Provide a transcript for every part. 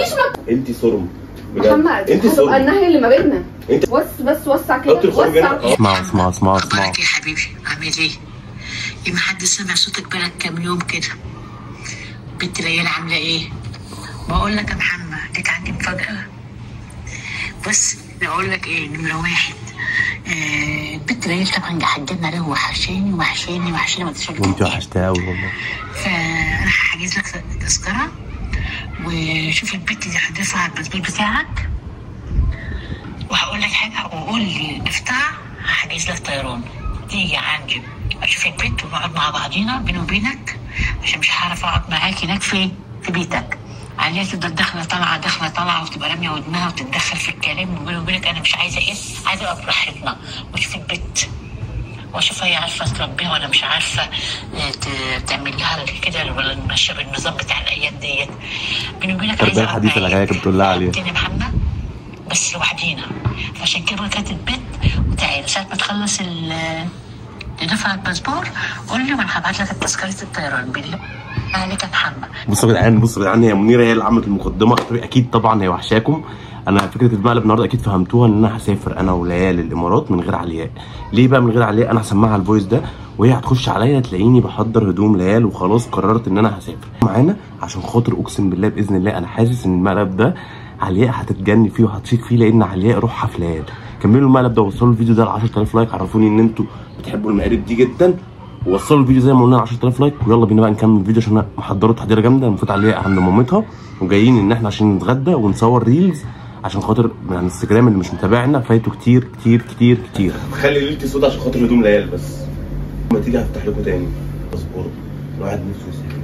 مفيش مك... انت صرم بجد محمد انت هتبقى صرم النهي اللي ما بيننا انت- بص بس وسع حط كده الخروج هنا وسع اه. اسمعوا اسمعوا اسمعوا اسمعوا اخبارك يا حبيبي عامل ايه؟ يا ما حد سمع صوتك بقالك كام يوم كده بنت العيال عامله ايه؟ بقول لك يا محمد ليك عندي مفاجأة بس اقول لك ايه نمرة واحد آه بنت العيال طبعا حجبنا عليه وحشاني وحشاني وحشاني ما تشوفش وانت وحشتها قوي والله فانا هحجز لك تذكرة وشوف البت دي هتدفع الباسبور بتاعك وهقول لك حاجة وقول لي افتح هحجز لك طيران تيجي عندي اشوف البيت ونقعد مع بعضينا بيني وبينك عشان مش هعرف اقعد معاك هناك في في بيتك عليها تفضل داخله طالعه داخله طالعه وتبقى راميه ودنها وتتدخل في الكلام وبيني وبينك انا مش عايزه ايه عايزه ابقى براحتنا واشوف البيت واشوف هي عارفه تربيها ولا مش عارفه آه، ت- تعمل لها كده ولا ماشيه بالنظام بتاع الايام ديت بيني وبينك التربية عايزه أقعد الحديثة اللي معاك. جاية بتقول لها عليها. فهمتني يا محمد بس لوحدينا فعشان كده كانت البيت وتعالى ساعة ما تخلص ال دفع الباسبور قول لي وانا هبعت لك تذكرة الطيران بالله عليك يا محمد بصوا يا جدعان بصوا يا جدعان هي منيره هي اللي عملت المقدمه اكيد طبعا هي وحشاكم انا فكره المقلب النهارده اكيد فهمتوها ان انا هسافر انا وليال الامارات من غير علياء ليه بقى من غير علياء انا هسمعها الفويس ده وهي هتخش عليا تلاقيني بحضر هدوم ليال وخلاص قررت ان انا هسافر معانا عشان خاطر اقسم بالله باذن الله انا حاسس ان المقلب ده علياء هتتجنن فيه وهتشيك فيه لان علياء روحها في ليال كملوا المقلب ده ووصلوا الفيديو ده ل 10000 لايك عرفوني ان انتوا بتحبوا المقالب دي جدا ووصلوا الفيديو زي ما قلنا ل 10000 لايك ويلا بينا بقى نكمل الفيديو عشان انا محضره تحضيره جامده المفروض عليها عند مامتها وجايين ان احنا عشان نتغدى ونصور ريلز عشان خاطر من الانستجرام اللي مش متابعنا فايته كتير كتير كتير كتير خلي ليلتي سودا عشان خاطر هدوم ليال بس لما تيجي هفتح لكم تاني اصبروا الواحد نفسه يسافر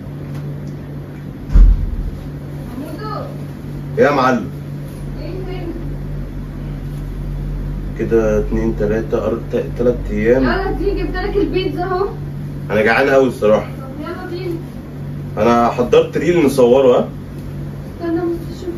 يا معلم كده اتنين تلاتة أر... ت- تلات أيام يلا دي جبت لك البيتزا اهو أنا جعان أوي الصراحة طب يلا بينا أنا حضرت ريل نصوره ها استنى بس اشوف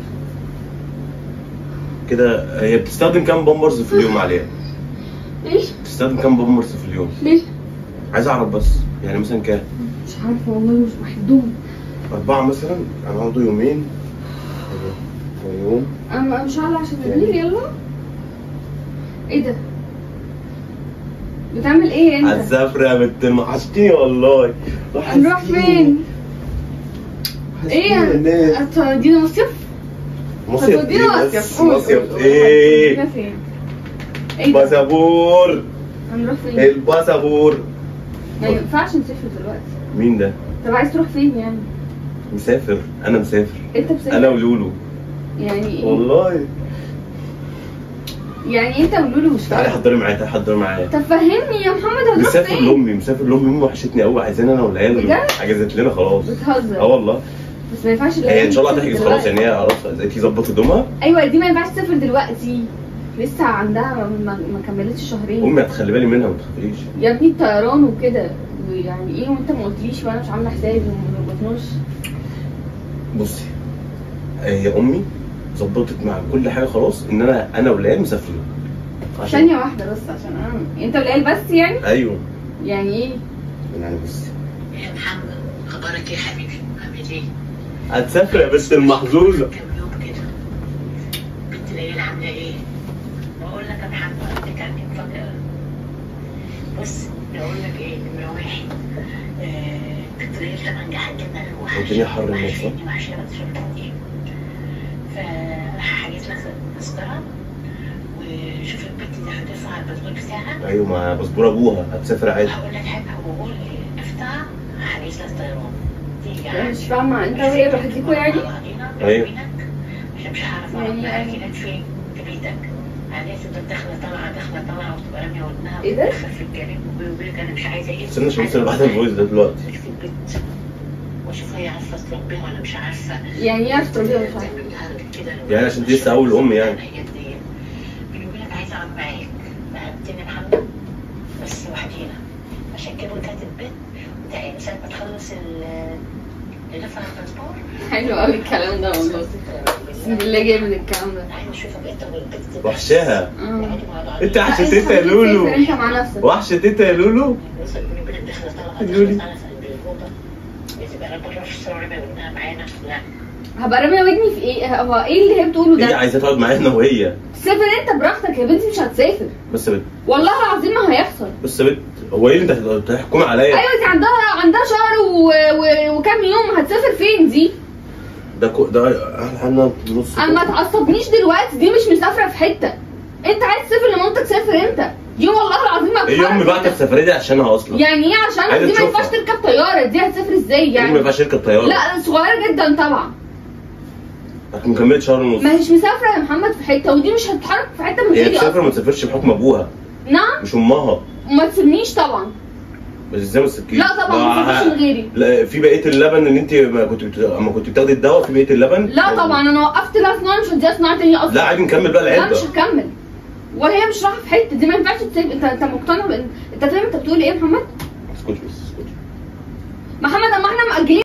كده هي بتستخدم كام بامبرز في اليوم عليها؟ ايش بتستخدم كام بامبرز في اليوم؟ ليه عايز أعرف بس يعني مثلا كام؟ مش عارفه والله مش بحبهم أربعة مثلا أنا هقعدوا يومين يوم انا مش عارفه عشان النيل يلا ايه ده بتعمل ايه انت هتسافر يا بنت الم- وحشتيني والله هنروح فين ايه الناس هتودينا مصيف مصيف هتودينا إيه مصيف بس؟ قول، مصيف قول، قول. ايه هتودينا فين ايه ده باسبور هنروح فين الباسبور ما ينفعش نسافر دلوقتي مين ده؟ طب عايز تروح فين يعني مسافر انا مسافر انت مسافر انا ولولو يعني ايه والله يعني انت ولولو مش تعالي فاهم حضري معايا تعالي حضري معايا طب فهمني يا محمد هنروح مسافر فين لامي مسافر لامي امي وحشتني قوي عايزين انا والعيال بجد؟ حجزت لنا خلاص اه بتهزر والله بس ما ينفعش هي ان شاء الله تسافر هتحجز خلاص دلوقتي. يعني هي خلاص قالت لي ظبط هدومها ايوه دي ما ينفعش تسافر دلوقتي لسه عندها ما, ما, ما كملتش شهرين امي هتخلي بالي منها ما تخافيش يا ابني الطيران وكده يعني ايه وانت ما قلتليش وانا مش عامله حسابي وما ظبطناش بصي هي امي ظبطت مع كل حاجه خلاص ان انا انا والعيال مسافرين ثانيه واحده بس عشان انا انت والعيال بس يعني ايوه يعني ايه يعني بصي يا محمد اخبارك ايه يا حبيبي عامل ايه هتسافر يا بنت المحظوظه كام يوم كده بنت العيال عامله ايه بقول لك يا محمد ليك عندي مفاجأة بس بقول لك ايه نمرة واحد آه، بنت العيال طبعا جحدنا والدنيا حر هناك، صح؟ وحشاني وحشاني ما تشوفني كتير فهحجز لك تذكرة وشوف البنت دي هتدفع الباسبور بتاعك ايوه ما باسبور ابوها هتسافر عادي هقول لك حاجة وقول لي افتح هحجز لك طيران تيجي أنا مش عندي. فاهمه انت وهي لوحدكوا يعني أيوة. عشان مش هعرف اقعد يعني معاك أنا- هناك فين في بيتك عليها تفضل داخله طالعه داخله طالعه وتبقى راميه ودنها إيه ده؟ وتدخل في الكلام وبيني وبينك انا مش عايزه ايه استنى شوف عايزة انا بعت الفويس ده دلوقتي اشوف البنت واشوف هي عارفه تربيها ولا مش عارفه يعني ايه عارفه تربيها مش عارفه تعمل لها كده يعني عشان دي لسه أول أم يعني. الحاجات دي. بيني وبينك عايزه اقعد معاك فهمتني يا محمد بس لوحدينا عشان كده كانت البنت وتعالى ساعه ما تخلص ال اللي دفع الباسبور حلو قوي الكلام ده والله بسم الله جاي من الكلام ده عايز اشوفك انت والبنت وحشاها آه. يقعدوا مع بعض. انت لا، وحشه انت تيتا يا خليك لولو تسافر انت مع نفسك وحشه تيتا يا لولو بص، بيني وبينك داخله طالعه يقولي. داخله طالعه في قلب الاوضه بتبقى انا بره في الصور ودنها معانا لا هبقى راميه ودني في ايه هو ايه اللي هي بتقوله هي ده عايزه تقعد معانا وهي سافر انت براحتك يا بنتي مش هتسافر بس يا بت والله العظيم ما هيحصل بص يا بت هو ايه اللي انت هتحكم عليا ايوه دي عندها عندها شهر و... و... وكام يوم هتسافر فين دي ده كو ده انا نص انا ما تعصبنيش دلوقتي دي مش مسافره في حته انت عايز تسافر لمامتك سافر انت دي والله العظيم ما هي امي بعت السفريه دي عشانها اصلا يعني ايه عشان عايزة دي ما تشوفها. ينفعش تركب طياره دي هتسافر ازاي امي ما يعني ينفعش تركب طياره لا صغيره جدا طبعا هتكون كملت شهر ونص ما هيش مسافره يا محمد في حته ودي مش هتتحرك في حته من هي غيري تسافر اصلا وما تسافرش بحكم ابوها نعم مش امها ما تسيبنيش طبعا بس ازاي ما تسكيش لا طبعا ما تسافرش من غيري لا في بقيه اللبن اللي انت ما كنت بت... اما كنت بتاخدي الدواء في بقيه اللبن لا طبعا انا وقفت لها صناعه مش هديها صناعه تانية اصلا لا عادي نكمل بقى لا العده مش هكمل وهي مش رايحه في حته دي ما ينفعش تسيب انت انت مقتنع بان انت فاهم انت بتقول ايه يا محمد؟ اسكت بس اسكت محمد اما احنا مأجلين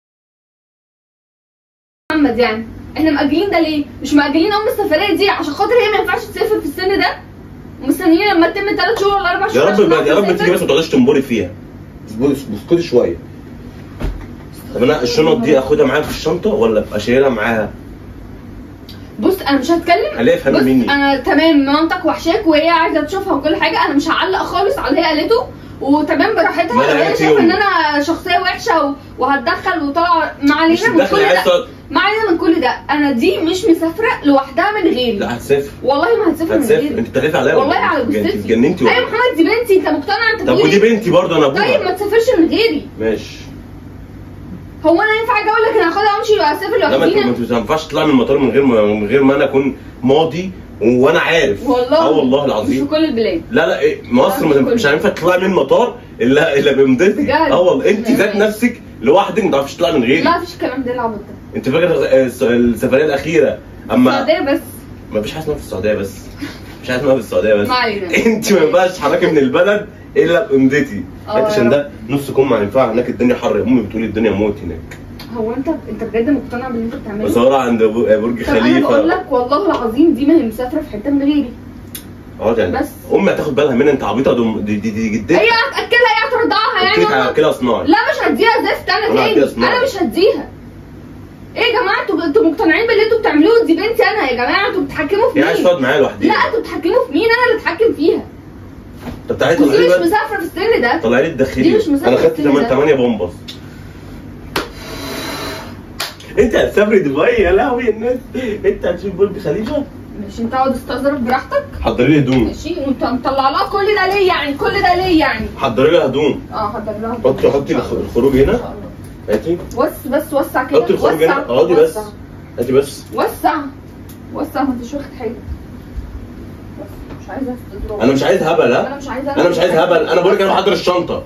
محمد يعني احنا مأجلين ده ليه؟ مش مأجلين ام السفريه دي عشان خاطر هي ما ينفعش تسافر في السن ده ومستنيين لما تتم ثلاث شهور ولا اربع يا شهور رب عشان بقى يا رب تسافر. تيجي بس ما تقعديش تنبري فيها اصبري اسكتي شويه طب انا الشنط دي اخدها معايا في الشنطه ولا ابقى شايلها معاها؟ بص انا مش هتكلم خليها يفهم بص مني انا تمام مامتك وحشاك وهي عايزه تشوفها وكل حاجه انا مش هعلق خالص على اللي هي قالته وتمام براحتها ما أنا لو هي قالت شايفه يوم. ان انا شخصيه وحشه و- وهتدخل وطالعه ما مش علينا من داخله كل عايز ده تقعد ما علينا من كل ده انا دي مش مسافره لوحدها من غيري لا هتسافر والله ما هتسافر من هتسافر غيري انت بتحلفي عليا والله ولا إيه؟ على انت جثتي اتجننتي ولا ايوه إيه؟ محمد دي بنتي انت مقتنع انت طب بتقول ودي ايه بنتي برضه انا طيب ما ابوها تسافرش من غيري ماشي هو انا ينفع اجي اقول لك انا هاخدها وامشي واسافر لا ما انت لوحدينا ما ينفعش تطلع من المطار من غير ما من غير ما انا اكون ماضي وانا عارف والله اه والله مش في العظيم كل البلاد لا لا إيه مصر لا، ما- مش مش كل- هينفع تطلعي من المطار الا الا بمضتك بجد؟ اه والله انت ذات ماشي. نفسك لوحدك ما تعرفيش تطلعي من غيري لا مفيش الكلام ده العبط ده انت فاكره الس- السفريه الاخيره اما السعوديه بس ما فيش حاجه اسمها في السعوديه بس مش حاجه اسمها في السعوديه بس ما علينا. انت ما ينفعش تتحركي من البلد الا بامضتي اه انت عشان يا ده نص كم ما ينفع هناك الدنيا حر امي بتقولي الدنيا موت هناك هو انت انت بجد مقتنع باللي انت بتعمله وصورة عند أبو- برج طب انا بقول خليفه لك والله العظيم دي ما هي مسافره في حته من غيري اه يعني بس. امي هتاخد بالها منها انت عبيطه دي دي, دي, دي جدتك هي هتاكلها هي هترضعها قلت يعني لك ماما. هاكلها صناعي لا مش هديها زفت انا أنا تاني هديها صناعي. انا مش هديها ايه يا جماعه انتوا انتوا مقتنعين باللي انتوا بتعملوه دي بنتي انا يا جماعه انتوا بتتحكموا في هي عايز مين تقعد معايا لوحدي لا انتوا بتتحكموا في مين انا اللي اتحكم فيها طب تعالي دي طلعي مش بقى مسافره في السن ده طلعي لي الداخلي دي مش مسافة انا خدت السن 8 ده. 8 بومبس انت هتسافري دبي يا لهوي الناس انت هتشوف برج خليفه مش انت اقعد استظرف براحتك حضري لي هدوم ماشي وانت مطلع لها كل ده ليه يعني كل ده ليه يعني حضري لي هدوم اه حضر لها حطي حطي الخ- الخروج ان هنا شاء الله هاتي بس بس وسع كده حطي الخروج هنا وسع اقعدي بس وسع. هاتي بس وسع وسع ما انتش واخد حاجه بس مش عايزه استظراف انا مش عايز هبل انا ها مش عايزه انا مش عايز هبل انا بقول لك انا بحضر الشنطه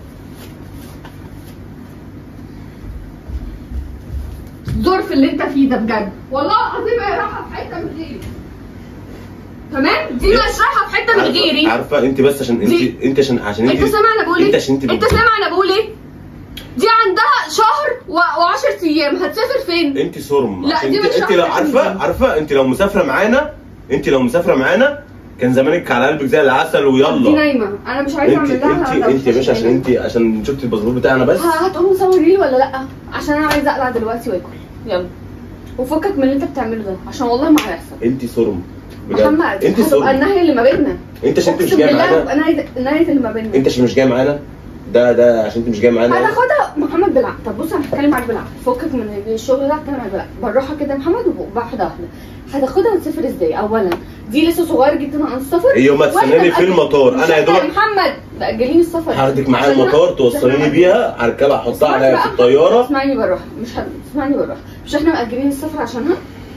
الظرف اللي انت فيه ده بجد والله العظيم هي رايحه في حته من غيري تمام دي مش رايحه في حته من عارفة- غيري عارفه انت بس عشان انت دي- انت عشان عشان انت سامع انا بقول انت ايه عشان انت انت سامع انا بقول ايه دي عندها شهر و10 ايام هتسافر فين انت صرم لا، عشان دي انت, مش انت لو راحة عارفه حلوة. عارفه انت لو مسافره معانا انت لو مسافره معانا كان زمانك على قلبك زي العسل دي ويلا نايمه انا مش عايزه انت اعمل انت لها انت يا باشا عشان انت عشان شفت الباسبور بتاعنا بس ه- هتقوم تصوري لي ولا لا عشان انا عايزه اقلع دلوقتي واكل يلا وفكك من اللي انت بتعمله ده عشان والله ما هيحصل انت صرم بجد محمد انت هتبقى صرم النهايه اللي ما بيننا انت عشان انت مش اقسم جاي بالله معانا هتبقى نهايه النهايه اللي ما بيننا انت عشان مش جاي معانا ده ده عشان انت مش جاي معانا هتاخدها محمد بالعقل طب بص انا هتكلم معاك بالعقل فكك من الشغل ده هتكلم معاك بالعقل بالراحه كده يا محمد وواحده واحده هتاخدها وتسافر ازاي اولا دي لسه صغير جدا عن السفر هي يوم واحنا هتستناني في مأجل- المطار مش انا يا احنا دوبك محمد مأجلين السفر هاخدك معايا عشان المطار إحنا- توصليني عشان بيها هركبها احطها اسمعني عليا بقى. في الطياره اسمعني بالراحه مش ه... اسمعني بالراحه مش احنا مأجلين السفر عشانها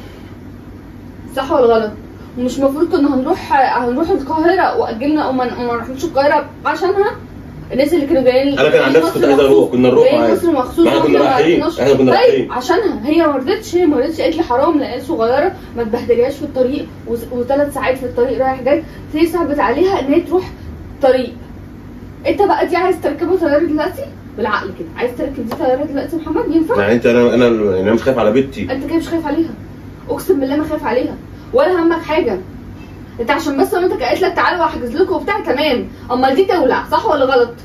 صح ولا غلط ومش المفروض كنا هنروح هنروح القاهره واجلنا وما وما نروحش القاهره عشانها الناس اللي كانوا جايين انا كان عن نفسي كنت عايز اروح كنا نروح جايين معاك مصر مخصوص ما احنا كنا وإحنا ما رايحين عرفناش. احنا كنا طيب رايحين عشانها هي ما رضتش هي ما رضتش قالت لي حرام لان صغيره ما تبهدليهاش في الطريق وثلاث ساعات في الطريق رايح جاي هي صعبت عليها ان هي تروح طريق انت بقى دي عايز تركبها طياره دلوقتي بالعقل كده عايز تركب دي طياره دلوقتي يا محمد ينفع يعني انت انا انا يعني انا مش خايف على بنتي انت كده مش خايف عليها اقسم بالله ما خايف عليها ولا همك حاجه انت عشان بس مامتك قالت لك تعالوا احجز لكم وبتاع تمام امال دي تولع صح ولا غلط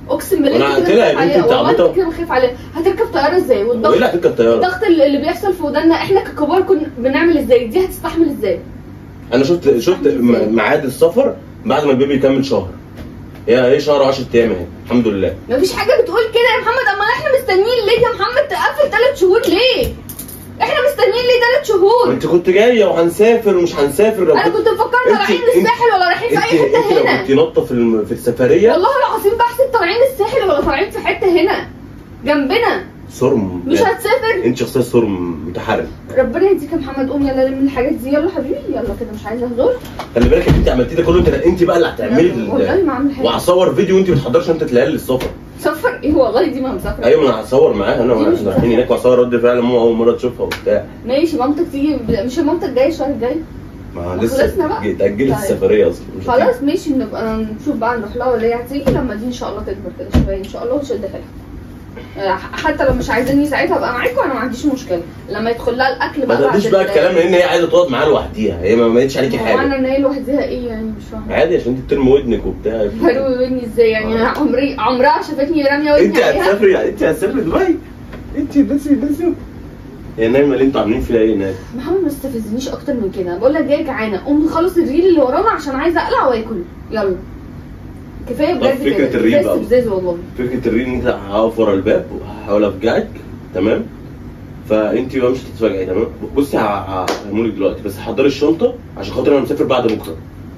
اقسم بالله وأنا انت قلت لها كده يا بخاف بنتي عليها أنت والله عبيطة. انت كده بخاف عليها هتركب طياره ازاي وايه اللي والضغط هتركب طياره؟ الضغط اللي اللي بيحصل في ودنا احنا ككبار كنا بنعمل ازاي دي هتستحمل ازاي انا شفت شفت م- ميعاد السفر بعد ما البيبي يكمل شهر يا ايه شهر 10 ايام اهي الحمد لله مفيش حاجه بتقول كده يا محمد اما احنا مستنيين ليه يا محمد تقفل ثلاث شهور ليه احنا مستنيين ليه ثلاث شهور وانت كنت جايه وهنسافر ومش هنسافر لو انا كنت مفكرنا انت- رايحين انت- الساحل ولا رايحين في اي انت انت حته لو هنا كنت نطه في الم- في السفريه والله العظيم بحسب طالعين الساحل ولا طالعين في حته هنا جنبنا صرم مش يعني. هتسافر انت شخصيه صرم متحرك ربنا يهديك يا محمد قوم يلا لم الحاجات دي يلا حبيبي يلا كده مش عايزه هزار خلي بالك انت عملتي ده كله انت انت بقى اللي هتعملي ال- والله ما عامل حاجه وهصور فيديو وانت بتحضرش انت تلاقي للسفر سفر ايه والله دي ما مسافره ايوه ما انا هصور معاها انا دي مش واحنا رايحين هناك وهصور رد فعل ماما اول مره تشوفها وبتاع ماشي مامتك تيجي مش مامتك جايه الشهر الجاي ما ما لسه خلصنا بقى. اتاجلت طيب. السفريه اصلا مش هتيجي. خلاص ماشي نبقى نشوف بقى نروح لها ولا هي هتيجي لما دي ان شاء الله تكبر كده شويه ان شاء الله وتشد حيلها آه، حتى لو مش عايزيني ساعتها ابقى معاكم انا ما عنديش مشكله لما يدخل لها الاكل ما بقى تاخديش بعد بقى ال- الكلام لان هي عايزه تقعد معاه لوحديها هي ما مالتش عليكي هو انا حاجه ان هي لوحدها ايه يعني مش فاهمه عادي عشان انت بترمي ودنك وبتاع حلو مني ازاي يعني أنا عمري عمرها شافتني راميه انت ودني عليها هتسافري انت هتسافري دبي انت بس بس يا نايمه اللي انتوا عاملين فيها ايه هناك محمد ما تستفزنيش اكتر من كده بقول لك جايه جعانه قوم نخلص الريل اللي ورانا عشان عايزه اقلع واكل يلا كفايه طب بجد فكرة كده الريل كفايه بقى. استفزاز والله فكره الرين انت هقف ورا الباب وهحاول افجعك تمام فانت بقى مش هتتفاجئي تمام بصي هعملك دلوقتي بس حضري الشنطه عشان خاطر انا مسافر بعد بكره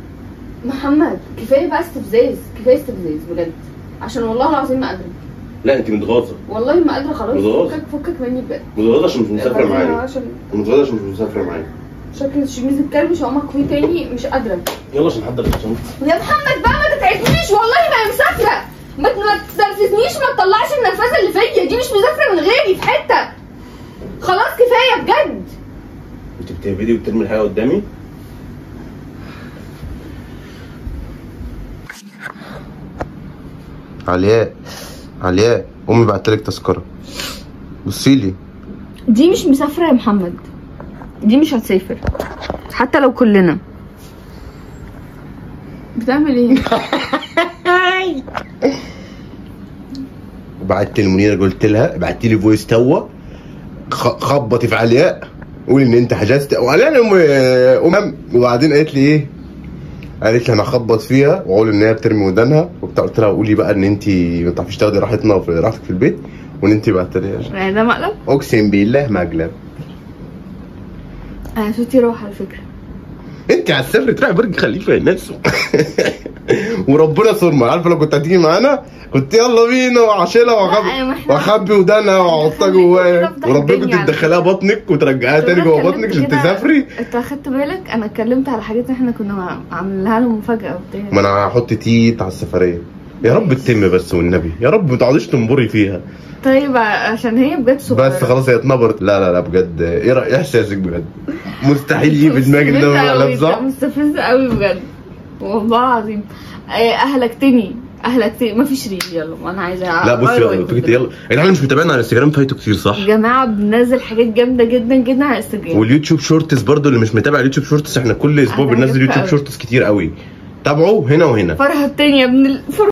محمد كفايه بقى استفزاز كفايه استفزاز بجد عشان والله العظيم ما قادره لا انت متغاظه والله ما قادره خلاص خلاص. فكك فكك مني بجد متغاظه عشان مش مسافره بعدين معايا عشان متغاظه عشان مش مسافره معايا شكل الشميز الكلب شو فيه تاني مش قادره يلا عشان نحضر الشنطه يا محمد بقى ما تتعبنيش والله ما هي مسافره ما ما تنرفزنيش ما تطلعش النرفزه اللي فيا دي مش مسافره من غيري في حته خلاص كفايه بجد انت بتهبدي وبترمي الحاجه قدامي علياء علياء امي بعتلك تذكره بصي لي دي مش مسافره يا محمد دي مش هتسافر حتى لو كلنا بتعمل ايه بعت لمنيره قلت لها بعتي لي فويس توا خ- خبطي في علياء قولي ان انت حجزت وعلياء ام أم وبعدين قالت لي ايه قالت لي انا هخبط فيها واقول ان هي بترمي ودانها وبتاع قلت لها قولي بقى ان انت ما بتعرفيش تاخدي راحتنا في راحتك في البيت وان انت بعتلي يعني ده مقلب اقسم بالله مقلب انا صوتي راح على فكره انت على السفر تروح برج خليفه يا ناس وربنا صرمة عارفه لو كنت هتيجي معانا كنت يلا بينا وعشيلها لا، واخبي ما احنا- واخبي ودانها واحطها خليك جوايا كده افتح وربنا كنت الدنيا على تدخلها بطنك وترجعها تاني جوه بطنك عشان تسافري انت اخدت بالك انا اتكلمت على حاجات احنا كنا عاملينها له مفاجاه وبتاع ما انا هحط تيت على السفريه يا رب تتم بس والنبي يا رب ما تقعديش تنبري فيها طيب عشان هي بجد صغيره بس خلاص هي اتنبرت لا لا لا بجد ايه رأي- ايه احساسك بجد مستحيل يجي في دماغك ده مستفزة مقلب قوي، صح مستفزه قوي بجد والله العظيم آه، اهلكتني اهلكتني مفيش ريل يلا ما انا عايزه لا بصي أغير يلا وجهي فكرة كده. يلا يا جدعان مش متابعنا على انستجرام فايته كتير صح يا جماعه بننزل حاجات جامده جدا جدا على انستجرام واليوتيوب شورتس برضو اللي مش متابع اليوتيوب شورتس احنا كل اسبوع أنا بننزل عجبها يوتيوب أوي. شورتس كتير قوي تابعوا هنا وهنا فرحه التانية يا ابن ال...